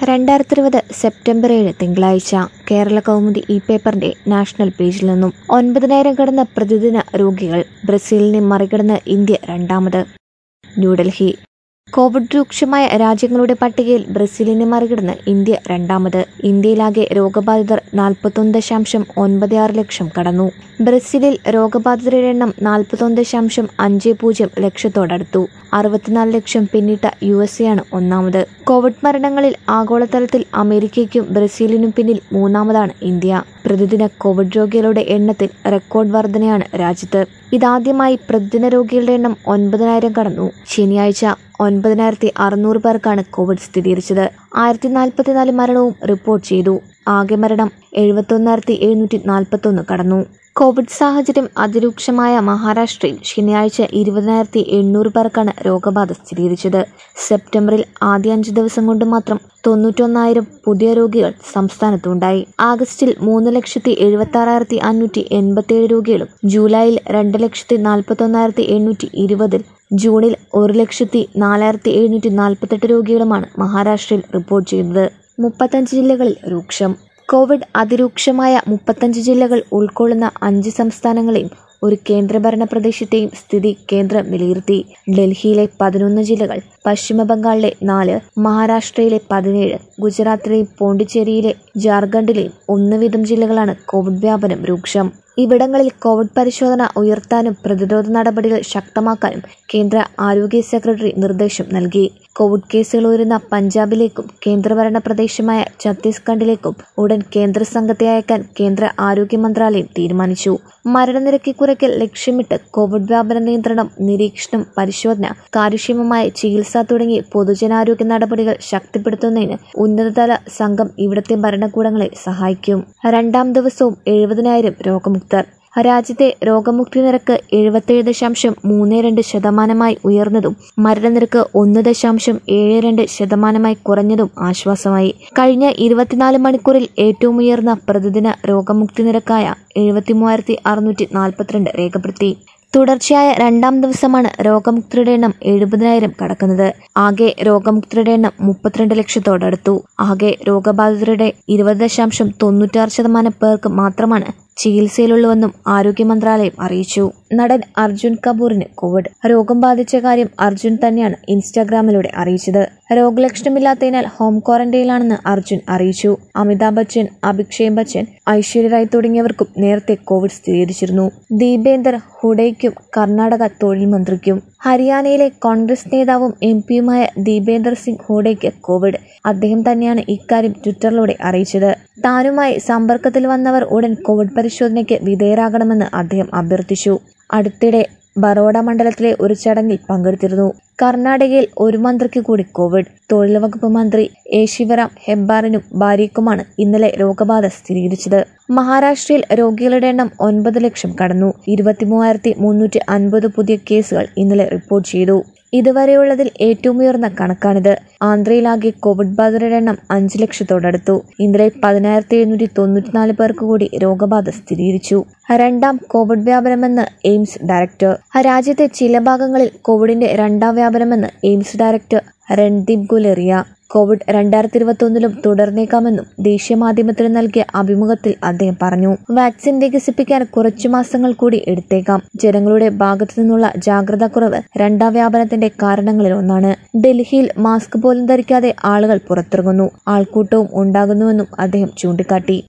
രണ്ടായിരത്തി ഇരുപത് സെപ്റ്റംബർ ഏഴ് തിങ്കളാഴ്ച കേരള കൗമുദി ഈ പേപ്പറിന്റെ നാഷണൽ പേജിൽ നിന്നും ഒൻപതിനായിരം കടന്ന പ്രതിദിന രോഗികൾ ബ്രസീലിനെ മറികടന്ന് ഇന്ത്യ രണ്ടാമത് ന്യൂഡൽഹി കോവിഡ് രൂക്ഷമായ രാജ്യങ്ങളുടെ പട്ടികയിൽ ബ്രസീലിനെ മറികടന്ന് ഇന്ത്യ രണ്ടാമത് ഇന്ത്യയിലാകെ രോഗബാധിതർ നാൽപ്പത്തൊന്ന് ദശാംശം ഒൻപത് ആറ് ലക്ഷം കടന്നു ബ്രസീലിൽ രോഗബാധിതരുടെ എണ്ണം നാൽപ്പത്തൊന്ന് ദശാംശം അഞ്ച് പൂജ്യം ലക്ഷത്തോടടുത്തു അറുപത്തിനാല് ലക്ഷം പിന്നിട്ട യു എസ് എയാണ് ഒന്നാമത് കോവിഡ് മരണങ്ങളിൽ ആഗോളതലത്തിൽ അമേരിക്കയ്ക്കും ബ്രസീലിനും പിന്നിൽ മൂന്നാമതാണ് ഇന്ത്യ പ്രതിദിന കോവിഡ് രോഗികളുടെ എണ്ണത്തിൽ റെക്കോർഡ് വർധനയാണ് രാജ്യത്ത് ഇതാദ്യമായി പ്രതിദിന രോഗികളുടെ എണ്ണം ഒൻപതിനായിരം കടന്നു ശനിയാഴ്ച ഒൻപതിനായിരത്തി അറുന്നൂറ് പേർക്കാണ് കോവിഡ് സ്ഥിരീകരിച്ചത് ആയിരത്തി നാൽപ്പത്തിനാല് മരണവും റിപ്പോർട്ട് ചെയ്തു ആകെ മരണം എഴുപത്തൊന്നായിരത്തി എഴുന്നൂറ്റി നാൽപ്പത്തൊന്ന് കടന്നു കോവിഡ് സാഹചര്യം അതിരൂക്ഷമായ മഹാരാഷ്ട്രയിൽ ശനിയാഴ്ച ഇരുപതിനായിരത്തി എണ്ണൂറ് പേർക്കാണ് രോഗബാധ സ്ഥിരീകരിച്ചത് സെപ്റ്റംബറിൽ ആദ്യ അഞ്ച് ദിവസം കൊണ്ട് മാത്രം തൊണ്ണൂറ്റൊന്നായിരം പുതിയ രോഗികൾ സംസ്ഥാനത്തുണ്ടായി ആഗസ്റ്റിൽ മൂന്ന് ലക്ഷത്തി എഴുപത്തി ആറായിരത്തി അഞ്ഞൂറ്റി എൺപത്തിയേഴ് രോഗികളും ജൂലൈയിൽ രണ്ട് ലക്ഷത്തി നാൽപ്പത്തൊന്നായിരത്തി എണ്ണൂറ്റി ഇരുപതിൽ ജൂണിൽ ഒരു ലക്ഷത്തി നാലായിരത്തി എഴുന്നൂറ്റി നാൽപ്പത്തെട്ട് രോഗികളുമാണ് മഹാരാഷ്ട്രയിൽ റിപ്പോർട്ട് ചെയ്തത് മുപ്പത്തഞ്ച് ജില്ലകളിൽ രൂക്ഷം കോവിഡ് അതിരൂക്ഷമായ മുപ്പത്തഞ്ച് ജില്ലകൾ ഉൾക്കൊള്ളുന്ന അഞ്ച് സംസ്ഥാനങ്ങളെയും ഒരു കേന്ദ്രഭരണ പ്രദേശത്തെയും സ്ഥിതി കേന്ദ്രം വിലയിരുത്തി ഡൽഹിയിലെ പതിനൊന്ന് ജില്ലകൾ പശ്ചിമ ബംഗാളിലെ നാല് മഹാരാഷ്ട്രയിലെ പതിനേഴ് ഗുജറാത്തിലെയും പോണ്ടിച്ചേരിയിലെ ജാർഖണ്ഡിലെയും ഒന്ന് വീതം ജില്ലകളാണ് കോവിഡ് വ്യാപനം രൂക്ഷം ഇവിടങ്ങളിൽ കോവിഡ് പരിശോധന ഉയർത്താനും പ്രതിരോധ നടപടികൾ ശക്തമാക്കാനും കേന്ദ്ര ആരോഗ്യ സെക്രട്ടറി നിർദ്ദേശം നൽകി കോവിഡ് കേസുകൾ ഉയരുന്ന പഞ്ചാബിലേക്കും കേന്ദ്രഭരണ പ്രദേശമായ ഛത്തീസ്ഗഡിലേക്കും ഉടൻ കേന്ദ്ര സംഘത്തെ അയക്കാൻ കേന്ദ്ര ആരോഗ്യ മന്ത്രാലയം തീരുമാനിച്ചു മരണനിരക്ക് കുറയ്ക്കൽ ലക്ഷ്യമിട്ട് കോവിഡ് വ്യാപന നിയന്ത്രണം നിരീക്ഷണം പരിശോധന കാര്യക്ഷമമായ ചികിത്സ തുടങ്ങി പൊതുജനാരോഗ്യ നടപടികൾ ശക്തിപ്പെടുത്തുന്നതിന് ഉന്നതതല സംഘം ഇവിടത്തെ ഭരണകൂടങ്ങളെ സഹായിക്കും രണ്ടാം ദിവസവും എഴുപതിനായിരം രോഗമുക്തർ രാജ്യത്തെ രോഗമുക്തി നിരക്ക് എഴുപത്തേഴ് ദശാംശം മൂന്ന് രണ്ട് ശതമാനമായി ഉയർന്നതും മരണനിരക്ക് ഒന്ന് ദശാംശം ഏഴ് രണ്ട് ശതമാനമായി കുറഞ്ഞതും ആശ്വാസമായി കഴിഞ്ഞ ഇരുപത്തിനാല് മണിക്കൂറിൽ ഏറ്റവും ഉയർന്ന പ്രതിദിന രോഗമുക്തി നിരക്കായ എഴുപത്തി മൂവായിരത്തി അറുന്നൂറ്റി നാൽപ്പത്തിരണ്ട് രേഖപ്പെടുത്തി തുടർച്ചയായ രണ്ടാം ദിവസമാണ് രോഗമുക്തരുടെ എണ്ണം എഴുപതിനായിരം കടക്കുന്നത് ആകെ രോഗമുക്തരുടെ എണ്ണം മുപ്പത്തിരണ്ട് ലക്ഷത്തോടടുത്തു ആകെ രോഗബാധിതരുടെ ഇരുപത് ദശാംശം തൊണ്ണൂറ്റാറ് ശതമാനം പേർക്ക് മാത്രമാണ് ചികിത്സയിലുള്ളവെന്നും ആരോഗ്യ മന്ത്രാലയം അറിയിച്ചു നടൻ അർജുൻ കപൂറിന് കോവിഡ് രോഗം ബാധിച്ച കാര്യം അർജുൻ തന്നെയാണ് ഇൻസ്റ്റാഗ്രാമിലൂടെ അറിയിച്ചത് രോഗലക്ഷണമില്ലാത്തതിനാൽ ഹോം ക്വാറന്റൈനിലാണെന്ന് അർജുൻ അറിയിച്ചു അമിതാഭ് ബച്ചൻ അഭിക്ഷേക് ബച്ചൻ ഐശ്വര്യ റായ് തുടങ്ങിയവർക്കും നേരത്തെ കോവിഡ് സ്ഥിരീകരിച്ചിരുന്നു ദീപേന്ദർ ഹുഡയ്ക്കും കർണാടക തൊഴിൽ മന്ത്രിക്കും ഹരിയാനയിലെ കോൺഗ്രസ് നേതാവും എം പിയുമായ ദീപേന്ദർ സിംഗ് ഹൂഡയ്ക്ക് കോവിഡ് അദ്ദേഹം തന്നെയാണ് ഇക്കാര്യം ട്വിറ്ററിലൂടെ അറിയിച്ചത് താനുമായി സമ്പർക്കത്തിൽ വന്നവർ ഉടൻ കോവിഡ് പരിശോധനയ്ക്ക് വിധേയരാകണമെന്ന് അദ്ദേഹം അഭ്യർത്ഥിച്ചു അടുത്തിടെ ബറോഡ മണ്ഡലത്തിലെ ഒരു ചടങ്ങിൽ പങ്കെടുത്തിരുന്നു കർണാടകയിൽ ഒരു മന്ത്രിക്ക് കൂടി കോവിഡ് തൊഴിൽ വകുപ്പ് മന്ത്രി എ ശിവറാം ഹെബ്ബാറിനും ഭാര്യയ്ക്കുമാണ് ഇന്നലെ രോഗബാധ സ്ഥിരീകരിച്ചത് മഹാരാഷ്ട്രയിൽ രോഗികളുടെ എണ്ണം ഒൻപത് ലക്ഷം കടന്നു ഇരുപത്തിമൂവായിരത്തി മുന്നൂറ്റി അൻപത് പുതിയ കേസുകൾ ഇന്നലെ റിപ്പോർട്ട് ചെയ്തു ഇതുവരെയുള്ളതിൽ ഏറ്റവും ഉയർന്ന കണക്കാണിത് ആന്ധ്രയിലാകെ കോവിഡ് ബാധിതരുടെ എണ്ണം അഞ്ച് ലക്ഷത്തോടടുത്തു ഇന്നലെ പതിനായിരത്തി എഴുന്നൂറ്റി തൊണ്ണൂറ്റിനാല് പേർക്ക് കൂടി രോഗബാധ സ്ഥിരീകരിച്ചു രണ്ടാം കോവിഡ് വ്യാപനമെന്ന് എയിംസ് ഡയറക്ടർ രാജ്യത്തെ ചില ഭാഗങ്ങളിൽ കോവിഡിന്റെ രണ്ടാം വ്യാപനമെന്ന് എയിംസ് ഡയറക്ടർ രൺദീപ് ഗുലേറിയ കോവിഡ് രണ്ടായിരത്തി ഇരുപത്തൊന്നിലും തുടർന്നേക്കാമെന്നും ദേശീയ മാധ്യമത്തിന് നൽകിയ അഭിമുഖത്തിൽ അദ്ദേഹം പറഞ്ഞു വാക്സിൻ വികസിപ്പിക്കാൻ കുറച്ചു മാസങ്ങൾ കൂടി എടുത്തേക്കാം ജനങ്ങളുടെ ഭാഗത്തു നിന്നുള്ള ജാഗ്രതാ കുറവ് രണ്ടാം വ്യാപനത്തിന്റെ കാരണങ്ങളിൽ ഒന്നാണ് ഡൽഹിയിൽ മാസ്ക് പോലും ധരിക്കാതെ ആളുകൾ പുറത്തിറങ്ങുന്നു ആൾക്കൂട്ടവും ഉണ്ടാകുന്നുവെന്നും അദ്ദേഹം ചൂണ്ടിക്കാട്ടി